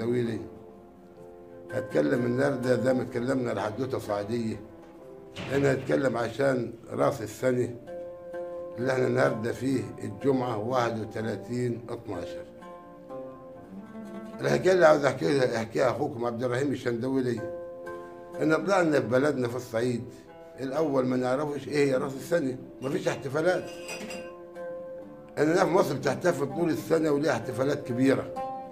الشندويلي هتكلم النهارده زي ما اتكلمنا الحدوته صعيديه انا هتكلم عشان راس السنه اللي احنا النهارده فيه الجمعه 31 12 الحكايه اللي عاوز احكيها احكيها اخوكم عبد الرحيم الشندويلي ان طلعنا في بلدنا في الصعيد الاول ما نعرفش ايه هي راس السنه مفيش احتفالات انا في مصر بتحتفل طول السنه وليها احتفالات كبيره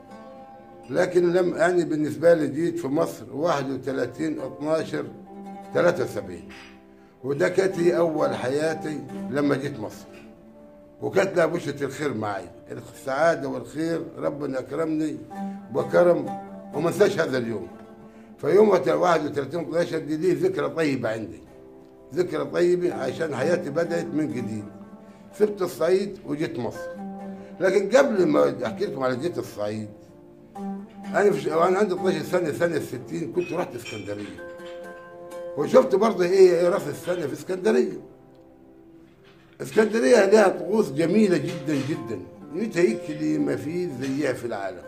لكن لم يعني بالنسبه لي جيت في مصر 31 12 73 وده كانت هي اول حياتي لما جيت مصر وكانت لها بشرة الخير معي السعادة والخير ربنا أكرمني وكرم وما انساش هذا اليوم فيوم 31 12 دي ليه ذكرى طيبة عندي ذكرى طيبة عشان حياتي بدأت من جديد سبت الصعيد وجيت مصر لكن قبل ما احكي لكم على جيت الصعيد انا في وانا عندي 12 سنه سنه 60 كنت رحت اسكندريه وشفت برضه ايه راس السنه في اسكندريه اسكندريه لها طقوس جميله جدا جدا يتهيكلي ما في زيها في العالم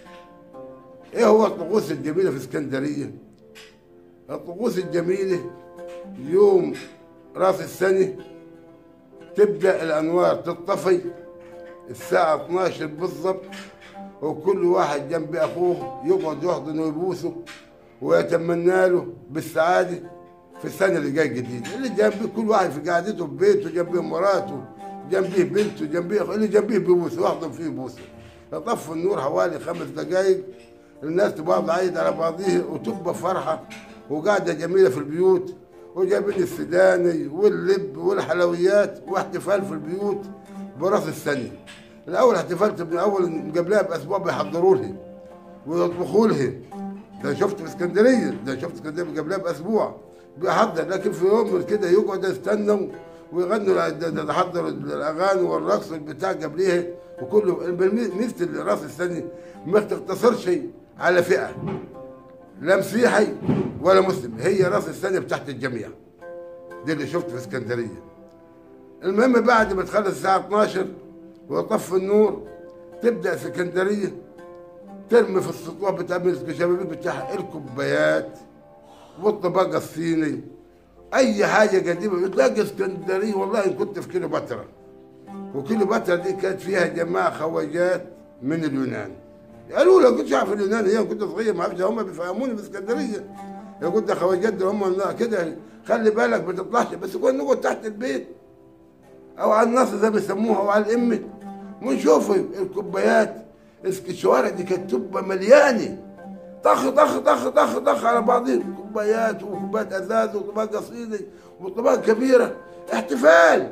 ايه هو الطقوس الجميله في اسكندريه الطقوس الجميله يوم راس السنه تبدا الانوار تطفي الساعه 12 بالضبط وكل واحد جنب اخوه يقعد يحضنه ويبوسه ويتمنى له بالسعاده في السنه اللي جايه الجديده اللي جنبه كل واحد في قعدته في بيته جنبه مراته جنبه بنته جنبه اللي جنبه بيبوسه يحضن فيه يبوسه يطفي النور حوالي خمس دقائق الناس تبقى عايد على بعضها وتبقى فرحه وقعده جميله في البيوت وجايبين السوداني واللب والحلويات واحتفال في البيوت براس السنه الاول احتفلت من اول قبلها باسبوع بيحضروا لي ويطبخوا لي ده شفت في اسكندريه ده شفت اسكندريه قبلها باسبوع بيحضر لكن في يوم كده يقعد يستنوا ويغنوا ده حضروا الاغاني والرقص والبتاع قبليها وكله ميزه راس السنه ما تقتصرش على فئه لا مسيحي ولا مسلم هي راس السنه بتاعت الجميع دي اللي شفت في اسكندريه المهم بعد ما تخلص الساعه 12 وطفي النور تبدا اسكندريه ترمي في السطوح بتاع الشبابيك بتاعها الكوبايات والطباقه الصيني اي حاجه قديمه تلاقي اسكندريه والله كنت في كيلو بتراء وكيلو بتراء دي كانت فيها جماعه خواجات من اليونان قالوا لي كنت عارف اليونان هي كنت صغير ما اعرفش هم بيفهموني في اسكندريه يا كنت خواجات دول هم كده خلي بالك ما تطلعش بس كنا نقعد تحت البيت او على النصر زي ما بيسموها او على الامه ونشوف الكوبايات الشوارع دي كانت تبقى مليانه طخ طخ طخ طخ طخ على بعضهم كوبايات وكوبايات ازاز وطباق صيني وطباق كبيره احتفال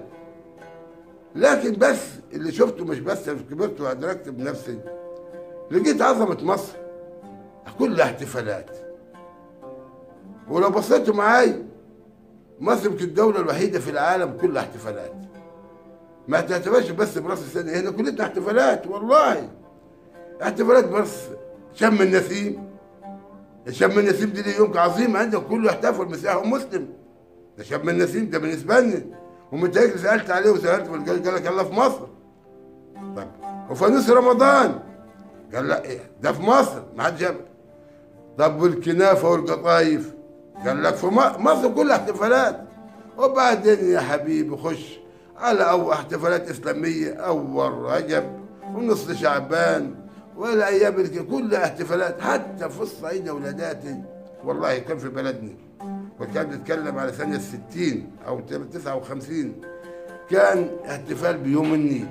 لكن بس اللي شفته مش بس كبرت وادركت بنفسي لقيت عظمه مصر كلها احتفالات ولو بصيتوا معاي مصر يمكن الدولة الوحيدة في العالم كلها احتفالات ما تعتبرش بس براس السنة هنا كلنا احتفالات والله احتفالات بس شم النسيم شم النسيم دي ليه يوم عظيم عندك كله يحتفل مسيحي ومسلم ده شم النسيم ده بالنسبة لنا ومن هيك سألت عليه وسألت قال لك الله في مصر طب وفانوس رمضان قال لا إيه ده في مصر ما حد جاب طب والكنافة والقطايف قال لك في مصر كلها احتفالات وبعدين يا حبيبي خش على أو احتفالات إسلامية أول رجب ونص شعبان والأيام اللي كلها احتفالات حتى في الصعيد يا ولاداتي والله كان في بلدنا وكان بيتكلم على سنة 60 أو 59 كان احتفال بيوم النيل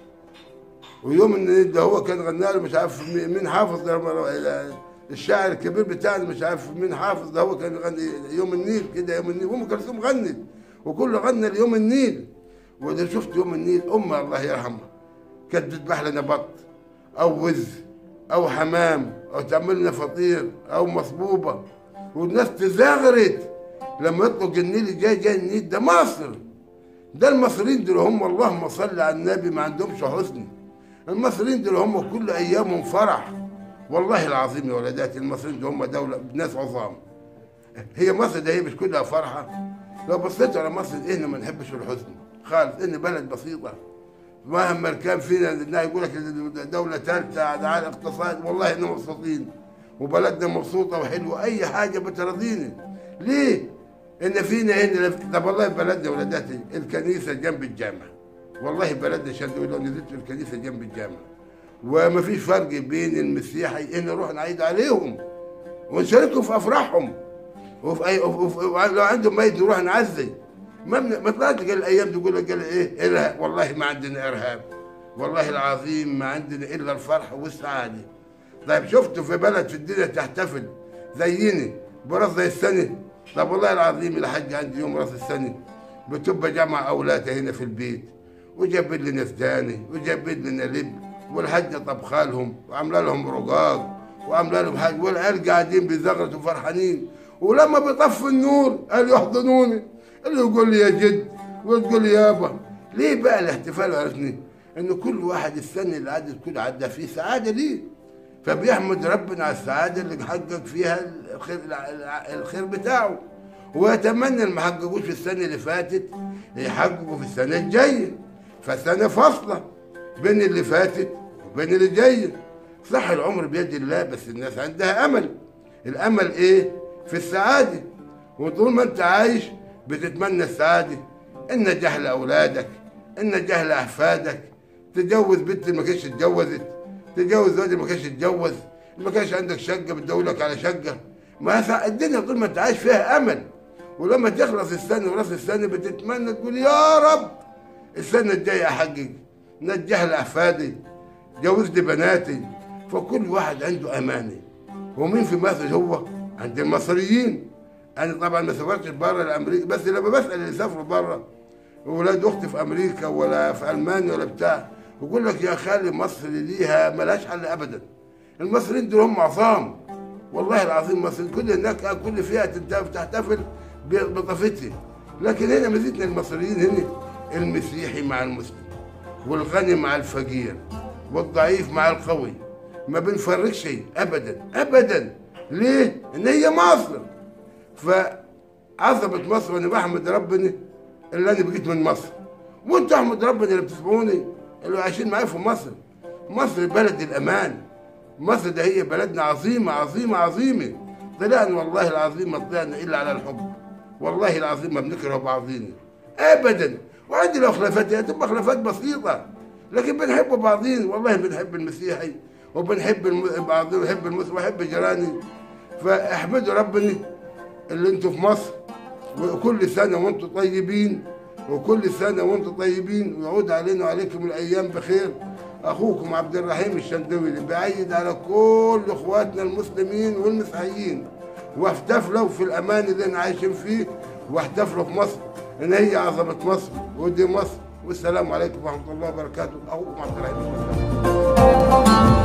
ويوم النيل ده هو كان غنى له مش عارف مين حافظ الشاعر الكبير بتاعنا مش عارف مين حافظ ده هو كان يغني يوم النيل كده يوم النيل وام كلثوم غنت وكله غنى ليوم النيل وده شفت يوم النيل امها الله يرحمها كانت بتذبح لنا بط او وز او حمام او تعمل لنا فطير او مصبوبه والناس تزغرت لما يطلق النيل جاي جاي النيل ده مصر ده المصريين دول هم اللهم صل على النبي ما عندهمش حزن المصريين دول هم كل ايامهم فرح والله العظيم يا ولداتي المصريين دول هم دوله ناس عظام هي مصر ده هي مش كلها فرحه لو بصيت على مصر احنا ما نحبش الحزن خالص ان بلد بسيطه مهما كان فينا يقول لك دوله ثالثه على اقتصاد والله انهم مبسوطين وبلدنا مبسوطه وحلوه اي حاجه بترضيني ليه؟ ان فينا هنا طب والله بلدنا ولاداتي الكنيسه جنب الجامع والله بلدنا شدوا لو نزلت في الكنيسه جنب الجامع وما فيش فرق بين المسيحي ان نروح نعيد عليهم ونشاركهم في افراحهم وفي أي وفي لو عندهم ميت نروح نعزي ما من- ما طلعت قال الايام دي يقول لك قال ايه إرهاب. والله ما عندنا ارهاب والله العظيم ما عندنا الا الفرح والسعاده طيب شفتوا في بلد في الدنيا تحتفل زيني براس زي السنه طب والله العظيم الحاج عندي يوم راس السنه بتبقى جمع اولادها هنا في البيت وجابت لنا سداني وجابت لنا لب والحاجه طبخه لهم وعامله لهم رقاق وعامله لهم حاجه والعيال قاعدين بيزغرطوا فرحانين ولما بيطفي النور قال يحضنوني اللي يقول لي يا جد وتقول لي يابا ليه بقى الاحتفال عرفني ان كل واحد السنه اللي عدت كل عدى فيه سعاده ليه فبيحمد ربنا على السعاده اللي حقق فيها الخير الخير بتاعه ويتمنى اللي ما حققوش في السنه اللي فاتت يحققوا في السنه الجايه فسنه فاصله بين اللي فاتت وبين اللي جايه صح العمر بيد الله بس الناس عندها امل الامل ايه في السعاده وطول ما انت عايش بتتمنى السعاده ان نجاح لاولادك ان نجاح لاحفادك تجوز بنت اللي ما كانتش اتجوزت تجوز واد اللي ما كانش اتجوز ما كانش عندك شقه بتدور على شقه ما سع- الدنيا طول ما انت عايش فيها امل ولما تخلص السنه وراس السنه بتتمنى تقول يا رب السنه الجايه احقق نجح لاحفادي جوز لي بناتي فكل واحد عنده امانه ومين في مصر هو عند المصريين انا طبعا ما سافرتش بره لامريكا بس لما بسال اللي سافروا بره ولاد اختي في امريكا ولا في المانيا ولا بتاع يقول لك يا خالي مصر ليها ملهاش حل ابدا المصريين دول هم عظام والله العظيم مصر كل هناك كل فئه تنت- تحتفل ب- بطفتها لكن هنا ميزتنا المصريين هنا المسيحي مع المسلم والغني مع الفقير والضعيف مع القوي ما بنفرق شيء ابدا ابدا ليه؟ ان هي مصر فعظمة مصر وانا بحمد ربنا اللي انا بقيت من مصر وانتوا احمد ربنا اللي بتسمعوني اللي عايشين معايا في مصر مصر بلد الامان مصر ده هي بلدنا عظيمه عظيمه عظيمه طلعنا والله العظيم ما طلعنا الا على الحب والله العظيم ما بنكره بعضينا ابدا وعندي لو خلافات هي تبقى خلافات بسيطه لكن بنحب بعضين والله بنحب المسيحي وبنحب الم- بعضين بنحب المسلم وبحب جيراني فاحمدوا ربنا اللي انتوا في مصر وكل سنه وانتم طيبين وكل سنه وانتم طيبين ويعود علينا وعليكم الايام بخير اخوكم عبد الرحيم الشندوي اللي بعيد على كل اخواتنا المسلمين والمسيحيين واحتفلوا في الامان اللي احنا عايشين فيه واحتفلوا في مصر ان هي عظمه مصر ودي مصر والسلام عليكم ورحمه الله وبركاته اخوكم عبد الرحيم الشندوي